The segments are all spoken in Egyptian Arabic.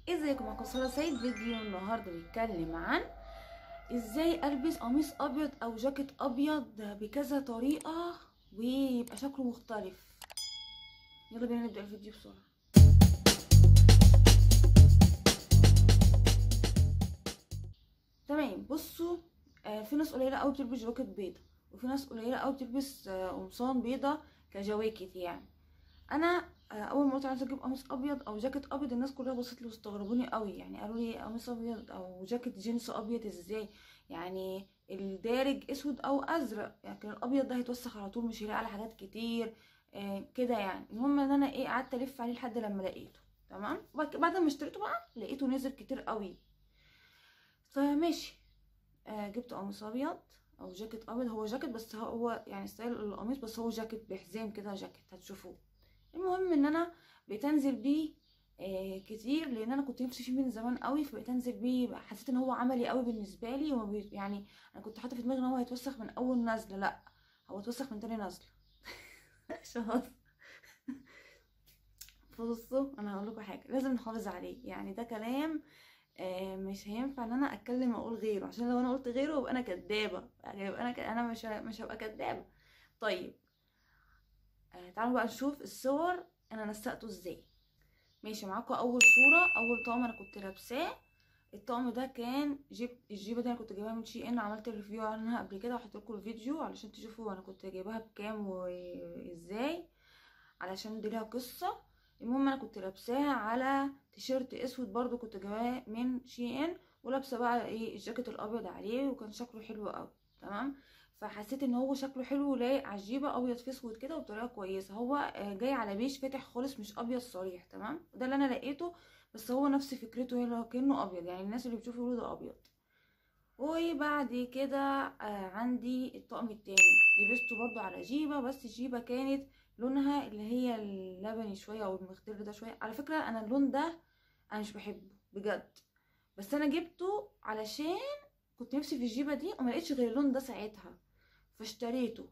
ازيكم معاكم ساره سيد فيديو النهارده بيتكلم عن ازاي البس قميص ابيض او جاكيت ابيض بكذا طريقه ويبقى شكله مختلف يلا بينا نبدا الفيديو بسرعه تمام بصوا آه في ناس قليله قوي بتلبس جواكت بيضه وفي ناس قليله قوي بتلبس آه قمصان بيضه كجواكت يعني انا اول ما قلت عايزه اجيب قميص ابيض او جاكيت ابيض الناس كلها بصت لي واستغربوني قوي يعني قالوا لي قميص ابيض او جاكيت جينز ابيض ازاي يعني الدارج اسود او ازرق يعني الابيض ده هيتوسخ على طول مش هيلاقي على حاجات كتير آه كده يعني المهم ان انا ايه قعدت الف عليه لحد لما لقيته تمام بعد ما اشتريته بقى لقيته نزل كتير قوي فماشي آه جبت قميص ابيض او جاكيت ابيض هو جاكيت بس هو يعني ستايل القميص بس هو جاكيت بحزام كده جاكيت هتشوفوه المهم ان انا بقيت انزل بيه آه كتير لان انا كنت نفسي فيه من زمان قوي فبقيت انزل بيه حسيت ان هو عملي قوي بالنسبه لي وما بي يعني انا كنت حاطه في دماغي ان هو هيتوسخ من اول نزله لا هو اتوسخ من تاني نزله شهر بصوا انا هقول لكم حاجه لازم نحافظ عليه يعني ده كلام آه مش هينفع ان انا اتكلم واقول غيره عشان لو انا قلت غيره يبقى انا كدابه يعني يبقى انا ك... انا مش مش هبقى كدابه طيب آه تعالوا بقى نشوف الصور انا نسقته ازاي ماشي معاكم اول صوره اول طقم انا كنت لابساه الطقم ده كان جيب الجيبه دي انا كنت جايباها من شي ان عملت ريفيو عنها قبل كده وهحط لكم الفيديو علشان تشوفوا انا كنت جايباها بكام وازاي علشان دي لها قصه المهم انا كنت لابساها على تيشيرت اسود برضو كنت جايباه من شي ان ولابسه بقى ايه الجاكيت الابيض عليه وكان شكله حلو قوي تمام فحسيت ان هو شكله حلو ولايق على الجيبه ابيض في اسود كده وبطريقه كويسه هو جاي على بيج فاتح خالص مش ابيض صريح تمام ده اللي انا لقيته بس هو نفس فكرته هي كانه ابيض يعني الناس اللي بتشوفه يقولوا ده ابيض وبعد كده آه عندي الطقم التاني لبسته برضو على جيبه بس الجيبه كانت لونها اللي هي اللبني شويه او المخضر ده شويه على فكره انا اللون ده انا مش بحبه بجد بس انا جبته علشان كنت نفسي في الجيبه دي وما لقيتش غير اللون ده ساعتها فاشتريته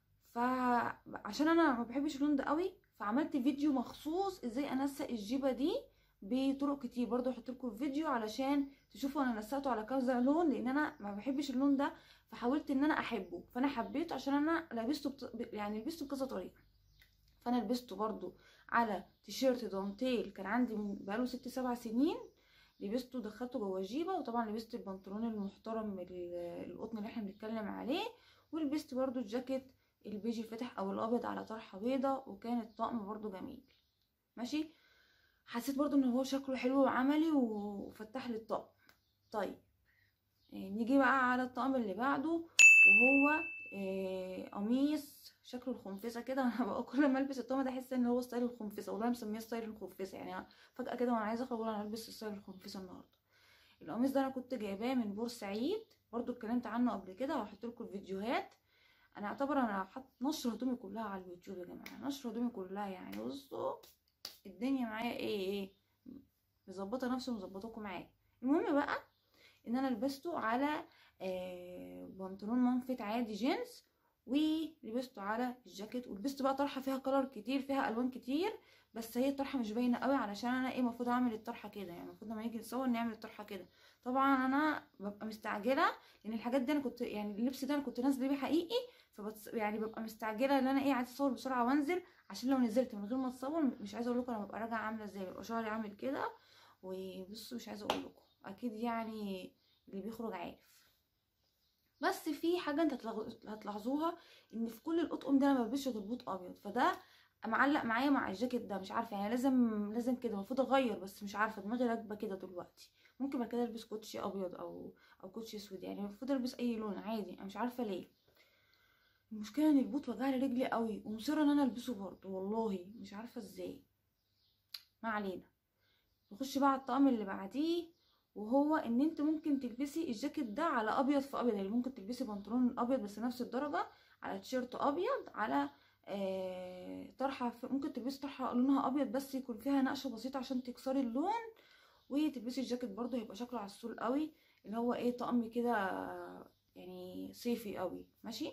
فعشان انا ما بحبش اللون ده قوي فعملت فيديو مخصوص ازاي انسق الجيبه دي بطرق كتير برضو هحط لكم الفيديو علشان تشوفوا انا نسقته على كذا لون لان انا ما بحبش اللون ده فحاولت ان انا احبه فانا حبيته عشان انا لبسته بت... يعني لبسته بكذا طريقه فانا لبسته برضو على تيشيرت دانتيل كان عندي من بقاله ست سبع سنين لبسته دخلته جوه الجيبه وطبعا لبست البنطلون المحترم القطن اللي احنا بنتكلم عليه ولبست برضو الجاكيت البيجي الفاتح او الابيض على طرحه بيضه وكان الطقم برضو جميل ماشي حسيت برضو ان هو شكله حلو وعملي وفتح لي الطقم طيب نيجي بقى على الطقم اللي بعده وهو قميص شكله الخنفسه كده انا بقى كل ما البس الطقم ده احس ان هو ستايل الخنفسه والله مسميه ستايل الخنفسه يعني فجاه كده وانا عايزه اخرج انا البس ستايل الخنفسه النهارده القميص ده انا كنت جايباه من بورسعيد برضو اتكلمت عنه قبل كده وهحط لكم الفيديوهات انا اعتبر انا حط نشر هدومي كلها على اليوتيوب يا جماعه نشر هدومي كلها يعني بصوا الدنيا معايا ايه ايه مظبطه نفسي ومظبطاكم معايا المهم بقى ان انا لبسته على آه بنطلون منفت عادي جينز ولبسته على الجاكيت ولبست بقى طرحه فيها كلر كتير فيها الوان كتير بس هي الطرحه مش باينه قوي علشان انا ايه المفروض اعمل الطرحه كده يعني المفروض لما نيجي نصور نعمل الطرحه كده طبعا انا ببقى مستعجله لان الحاجات دي انا كنت يعني اللبس ده انا كنت نازله بيه حقيقي فبتص... يعني ببقى مستعجله ان انا ايه عايزه اصور بسرعه وانزل عشان لو نزلت من غير ما اتصور مش عايزه اقول لكم انا ببقى راجعه عامله ازاي ببقى شعري عامل كده وبصوا مش عايزه اقول لكم اكيد يعني اللي بيخرج عارف بس في حاجه انت هتلاحظوها ان في كل الاطقم ده انا ما بلبسش غير بوت ابيض فده معلق معايا مع الجاكيت ده مش عارفه يعني لازم لازم كده المفروض اغير بس مش عارفه دماغي راكبه كده دلوقتي ممكن بعد كده البس كوتشي ابيض او او كوتشي اسود يعني المفروض البس اي لون عادي انا مش عارفه ليه المشكله ان البوت وجع لي رجلي قوي ومصره ان انا البسه برضه والله مش عارفه ازاي ما علينا نخش بقى على الطقم اللي بعديه وهو ان انت ممكن تلبسي الجاكيت ده على ابيض في ابيض يعني ممكن تلبسي بنطلون ابيض بس نفس الدرجه على تيشيرت ابيض على آه طرحه ممكن تلبسي طرحه لونها ابيض بس يكون فيها نقشه بسيطه عشان تكسري اللون وتلبسي الجاكيت برضو هيبقى شكله عسول قوي اللي هو ايه طقم كده يعني صيفي قوي ماشي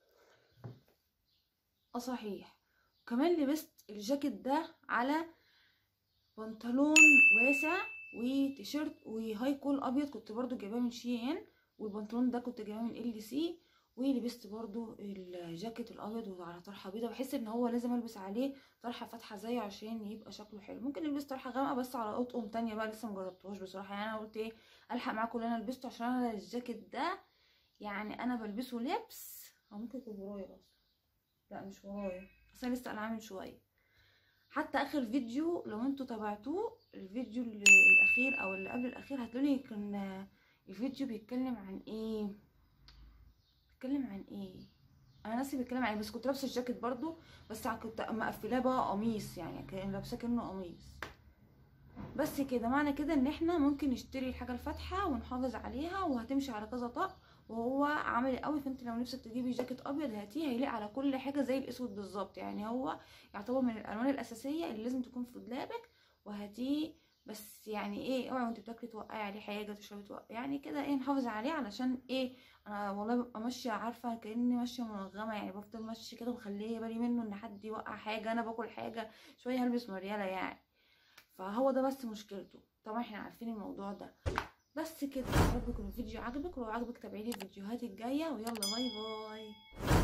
اه صحيح وكمان لبست الجاكيت ده على بنطلون واسع وتيشيرت وهاي كول ابيض كنت برضو جايباه من شي ان والبنطلون ده كنت جايباه من ال سي ولبست برضو الجاكيت الابيض وعلى طرحه بيضه بحس ان هو لازم البس عليه طرحه فاتحه زيه عشان يبقى شكله حلو ممكن نلبس طرحه غامقه بس على اطقم تانية بقى لسه مجربتهاش بصراحه يعني انا قلت ايه الحق معاكم اللي انا لبسته عشان انا الجاكيت ده يعني انا بلبسه لبس او ممكن يكون ورايا اصلا لا مش ورايا اصل انا لسه قلعاه من شويه حتى اخر فيديو لو انتوا تابعتوه الفيديو ال- الاخير او اللي قبل الاخير هتلاقوني كان الفيديو بيتكلم عن ايه بيتكلم عن ايه انا ناسي بيتكلم عن ايه بس كنت لابسه الجاكيت برضو بس كنت مقفلاه بقى قميص يعني كان لابساه كانه قميص بس كده معنى كده ان احنا ممكن نشتري الحاجه الفاتحه ونحافظ عليها وهتمشي على كذا طقم وهو عملي قوي فانت لو نفسك تجيبي جاكيت ابيض هاتيه هيليق على كل حاجه زي الاسود بالظبط يعني هو يعتبر من الالوان الاساسيه اللي لازم تكون في دولابك وهاتيه بس يعني ايه اوعي وانت بتاكلي توقعي عليه حاجه تشربي توقعي يعني كده ايه نحافظ عليه علشان ايه انا والله ببقى ماشيه عارفه كاني ماشيه منغمه يعني بفضل ماشيه كده ومخليه بالي منه ان حد يوقع حاجه انا باكل حاجه شويه هلبس مرياله يعني فهو ده بس مشكلته طبعا احنا عارفين الموضوع ده بس كده يا رب يكون الفيديو عجبك ولو عجبك تابعيلي الفيديوهات الجايه ويلا باي باي